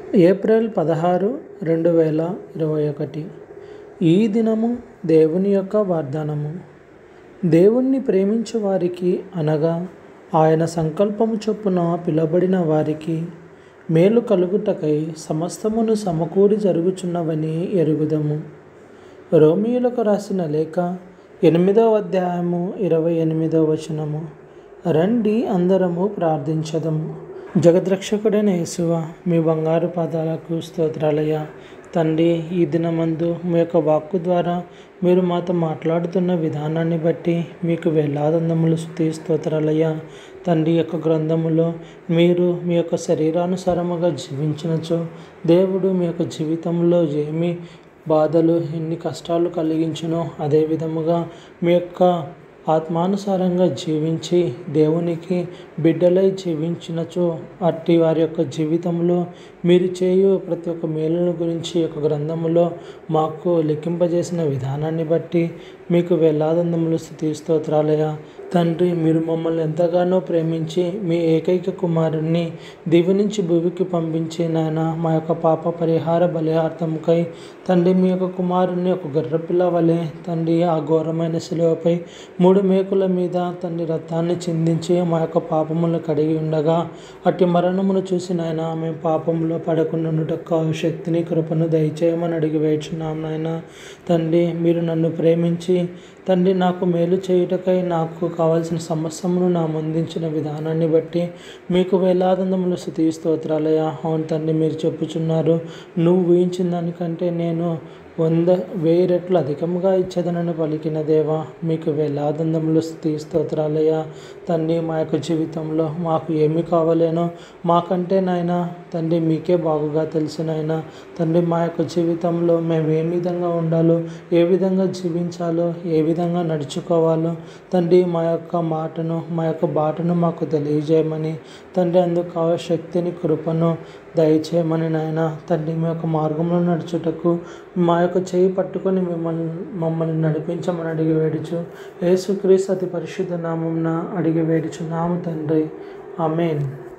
April పదహారు రెండు వేల ఇరవై ఒకటి ఈ దినము దేవుని యొక్క వాగ్దానము దేవుణ్ణి ప్రేమించు వారికి అనగా ఆయన సంకల్పము చొప్పున పిలబడిన వారికి మేలు కలుగుటకై సమస్తమును సమకూడి జరుగుచున్నవని ఎరుగుదము రోమియోలకు రాసిన లేఖ ఎనిమిదవ అధ్యాయము ఇరవై ఎనిమిదవ వచనము రండి అందరము ప్రార్థించదము జగద్రక్షకుడైన యేసువ మీ బంగారు పాదాలకు స్తోత్రాలయ తండ్రి ఈ దినమందు మీ యొక్క వాక్కు ద్వారా మీరు మాతో మాట్లాడుతున్న విధానాన్ని బట్టి మీకు వేలాదందములు స్థుతి స్తోత్రాలయ్య తండ్రి యొక్క గ్రంథములో మీరు మీ యొక్క శరీరానుసారముగా జీవించినచో దేవుడు మీ యొక్క జీవితంలో ఏమి బాధలు ఎన్ని కష్టాలు కలిగించునో అదే విధముగా మీ యొక్క ఆత్మానుసారంగా జీవించి దేవునికి బిడ్డలై జీవించినచో అట్టి వారి యొక్క జీవితంలో మీరు చేయు ప్రతి ఒక్క మేలుల గురించి యొక్క గ్రంథములో మాకు లెక్కింపజేసిన విధానాన్ని బట్టి మీకు వేలాదందములు స్థుతి స్తోత్రాలయ తండ్రి మీరు మమ్మల్ని ఎంతగానో ప్రేమించి మీ ఏకైక కుమారుణ్ణి దివి నుంచి భూమికి పంపించి నాయన మా యొక్క పాప పరిహార బలిహార్థముకై తండ్రి మీ యొక్క కుమారుణ్ణి ఒక గర్రపిల్ల వలె తండ్రి ఆ ఘోరమైన శిలువపై మూడు మేకుల మీద తండ్రి రక్తాన్ని చిందించి మా యొక్క పాపములను కడిగి ఉండగా అట్టి మరణమును చూసి నాయన మేము పాపంలో పడకుండా శక్తిని కృపను దయచేయమని అడిగి వేచున్నాం నాయన తండ్రి మీరు నన్ను ప్రేమించి తండ్రి నాకు మేలు చేయుటకై నాకు కావాల్సిన సమస్యమును నా ముందించిన విధానాన్ని బట్టి మీకు వేలాదందములు స్థుతి స్తోత్రాలయ అవును తండ్రి మీరు చెప్పుచున్నారు నువ్వు ఊహించిన దానికంటే నేను వంద వెయ్యి రెట్లు అధికముగా ఇచ్చేదనని పలికిన దేవా మీకు వేలాదందములు స్థుతి స్తోత్రాలయ తండ్రి మా యొక్క జీవితంలో మాకు ఏమి కావాలేనో మాకంటే నాయన తండ్రి మీకే బాగుగా తెలిసినైనా తండ్రి మా యొక్క జీవితంలో మేము ఏ విధంగా ఉండాలో ఏ విధంగా జీవించాలో ఏ విధంగా నడుచుకోవాలో తండ్రి మా యొక్క మాటను మా యొక్క బాటను మాకు తెలియజేయమని తండ్రి అందుకు కావ శక్తిని కృపను దయచేయమని నాయన తండ్రి మీ యొక్క మార్గంలో నడుచుటకు మా యొక్క చేయి పట్టుకొని మిమ్మల్ని మమ్మల్ని నడిపించమని అడిగి వేడుచు యేసుక్రీస్తు అతి పరిశుద్ధ నామంన అడిగి వేడుచు నామ తండ్రి ఆమెన్